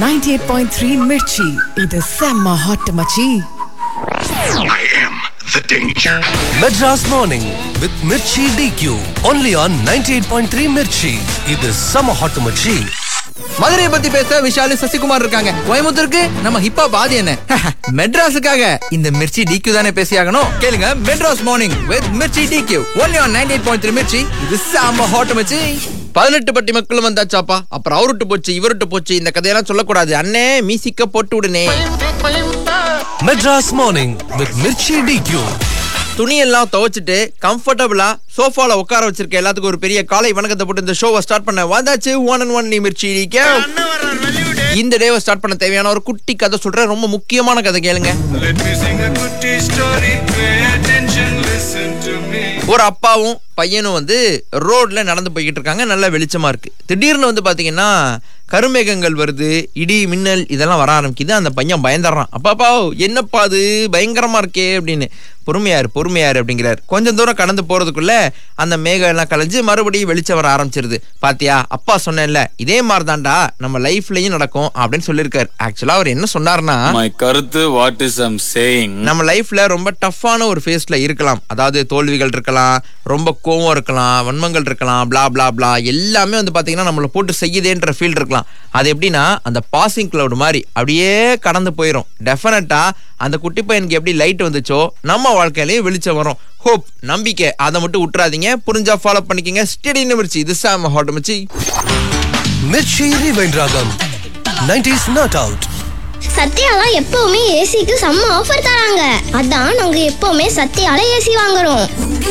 98.3 மிர்ச்சி இது செம்ம ஹாட் மச்சி I am the danger. Madras Morning with Mirchi DQ. Only on 98.3 Mirchi. இது சம ஹாட் மச்சி மதுரையை பத்தி பேச விஷாலு சசிகுமார் இருக்காங்க கோயம்புத்தூருக்கு நம்ம ஹிப்பா பாதி என்ன மெட்ராஸுக்காக இந்த மிர்ச்சி டிக்யூ தானே பேசியாகணும் கேளுங்க Madras morning with Mirchi DQ only on ninety eight point three Mirchi இது சாம ஹாட் மிர்ச்சி பதினெட்டு பட்டி மக்களும் வந்தாச்சாப்பா அப்புறம் அவருட்டு போச்சு இவருட்டு போச்சு இந்த கதையெல்லாம் சொல்லக்கூடாது அண்ணே மீசிக்க போட்டு விடுனே Madras Morning with Mirchi DQ. துணியெல்லாம் துவைச்சிட்டு கம்ஃபர்டபுளா சோஃபால உட்கார வச்சிருக்க எல்லாத்துக்கும் ஒரு பெரிய காலை வணக்கத்தை போட்டு இந்த ஷோவை ஸ்டார்ட் பண்ண வந்தாச்சு ஒன் அண்ட் ஒன் நீ மிர்ச்சி DQ. இந்த டேவை ஸ்டார்ட் பண்ண தேவையான ஒரு குட்டி கதை சொல்றேன் ரொம்ப முக்கியமான கதை கேளுங்க Let me sing a goody story. Pay attention, listen to me. ஒரு அப்பாவும் பையனும் வந்து ரோட்ல நடந்து போய்கிட்டு இருக்காங்க நல்ல வெளிச்சமா இருக்கு திடீர்னு வந்து பாத்தீங்கன்னா கருமேகங்கள் வருது இடி மின்னல் இதெல்லாம் வர ஆரம்பிக்குது அந்த பையன் பயந்துடுறான் அப்பாப்பா என்னப்பா அது பயங்கரமா இருக்கே அப்படின்னு பொறுமையாரு பொறுமையாரு அப்படிங்கிறார் கொஞ்சம் தூரம் கடந்து போறதுக்குள்ள அந்த மேகம் எல்லாம் கலைஞ்சு மறுபடியும் வெளிச்சம் வர ஆரம்பிச்சிருது பாத்தியா அப்பா சொன்னேன்ல இதே மாதிரி தான்டா நம்ம லைஃப்லயும் நடக்கும் அப்படின்னு சொல்லியிருக்காரு ஆக்சுவலா அவர் என்ன சொன்னாருன்னா My கருத்து வாட் இஸ் ஐம் சேயிங் நம்ம லைஃப்ல ரொம்ப டஃப்பான ஒரு ஃபேஸ்ல இருக்கலாம் அதாவது தோல்விகள் இருக்கலாம் ரொம்ப கோவம் இருக்கலாம் வன்மங்கள் இருக்கலாம் blah blah blah எல்லாமே வந்து பாத்தீங்கன்னா நம்மள போட்டு செய்யுதேன்ற ஃபீல் இருக்கலாம் அது எப்படின்னா அந்த பாசிங் கிளவுட் மாதிரி அப்படியே கடந்து போயிடும் டெஃபினட்டா அந்த குட்டி பையனுக்கு எப்படி லைட் வந்துச்சோ நம்ம வாழ்க்கையிலயும் வெளிச்சம் வரும் ஹோப் நம்பிக்கை அதை மட்டும் விட்டுறாதீங்க புரிஞ்சா ஃபாலோ பண்ணிக்கங்க ஸ்டெடி நிமிர்ச்சி இது சாம hot Mirchi Mirchi Rewind Ragam. 90s Not Out. சத்யாலாம் எப்பவுமே ஏசிக்கு செம்ம ஆஃபர் தராங்க அதான் நாங்க எப்பவுமே சத்யால ஏசி வாங்குறோம்